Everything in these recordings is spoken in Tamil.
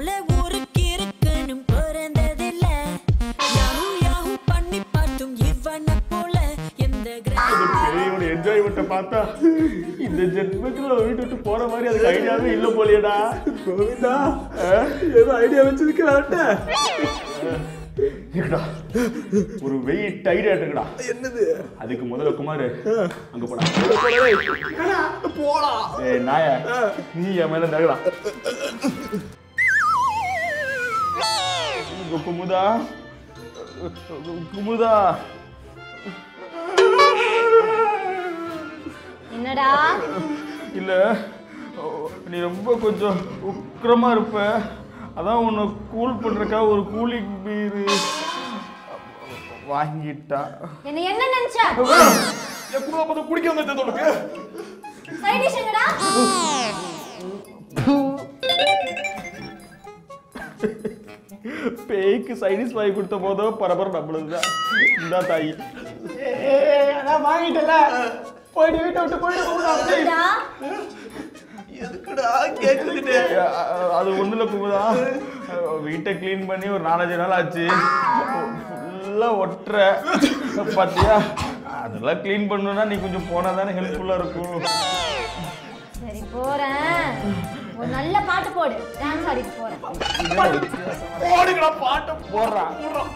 போல ஊருக்கு இருக்கணும் பிறந்ததில்ல யாஹூ யாஹூ பண்ணி பார்த்தும் இவனை போல எந்த கிரக பெரியவனோட என்ஜாய்மெண்ட்டை பார்த்தா இந்த ஜென்மத்தில் வீட்டு விட்டு போற மாதிரி அதுக்கு ஐடியாவே இல்லை போலியடா கோவிந்தா ஏதோ ஐடியா வச்சிருக்க வரட்ட இருக்குடா ஒரு வெயிட் ஐடியா இருக்குடா என்னது அதுக்கு முதல்ல குமார் அங்க போடா போலாம் ஏய் நாய நீ என் மேல நகடா குமுதா குமுதா என்னடா இல்ல நீ ரொம்ப கொஞ்சம் உக்கிரமா இருப்ப அதான் உன்னை கூல் பண்றக்கா ஒரு கூலிங் பீர் வாங்கிட்டா என்ன என்ன நினைச்ச என் கூட பார்த்து குடிக்க வந்தது உனக்கு சைட் டிஷ் எங்கடா பேய்க்கு சைடிஸ் வாங்கி கொடுத்த போதோ பரபர நம்மளுது தான் இந்த தாயி அதான் வாங்கிட்டல போயிட்டு வீட்டை விட்டு போயிட்டு என்னடா எதுக்குடா கேக்குதுட்டு அ- அது ஒண்ணுல குமுதா வீட்டை க்ளீன் பண்ணி ஒரு நாலஞ்சு நாள் ஆச்சு ஃபுல்லா ஒட்டுற பாத்தியா அதெல்லாம் க்ளீன் பண்ணணும்னா நீ கொஞ்சம் போனா தானே ஹெல்ப்ஃபுல்லா இருக்கும் சரி போறேன் ஒரு நல்ல பாட்டு போடு டான்ஸ் ஆடிட்டு போறேன் போடுங்கடா பாட்டை போடுறா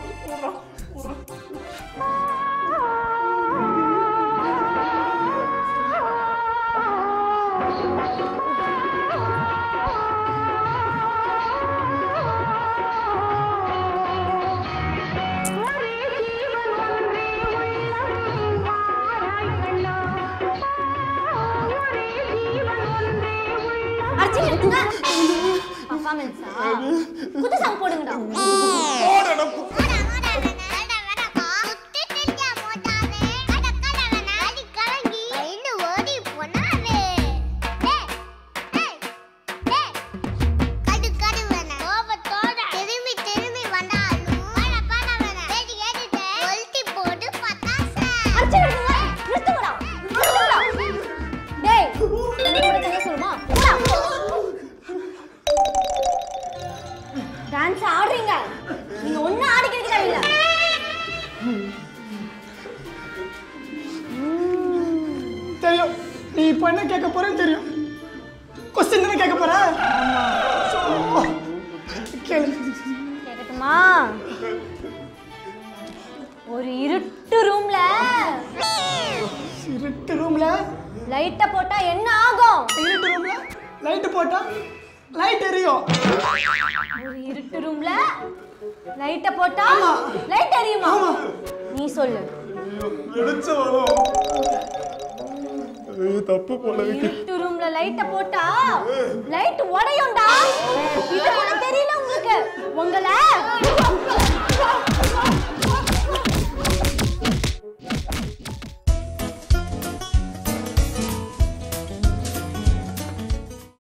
அர்ச்சனை எடுத்துங்க பர்ஃபார்மன்ஸா குத்து சாங் போடுங்கடா அர்ச்சனை எடுத்துங்க நிறுத்துங்கடா நிறுத்துங்கடா டேய் என்ன கூட தங்க சொல்லுமா போடா டான்ஸ் ஆடுறீங்க நீங்க ஒண்ணு ஆடிக்கிறதுக்கு தேவையில்ல தெரியும் நீ இப்போ என்ன கேட்க போறேன்னு தெரியும் கொஸ்டின் தானே கேட்க போற கேளு கேட்கட்டுமா ஒரு இருட்டு ரூம்ல இருட்டு ரூம்ல லைட்ட போட்டா என்ன ஆகும் இருட்டு ரூம்ல லைட் போட்டா லைட் எரியும் ஒரு இருட்டு ரூம்ல லைட்ட போட்டா லைட் எரியுமா நீ சொல்லு வெளிச்சம் வரும் ஐயோ, தப்பு போல இருக்கு இருட்டு ரூம்ல லைட்ட போட்டா லைட் உடையும்டா இது கூட தெரியல உங்களுக்கு உங்களை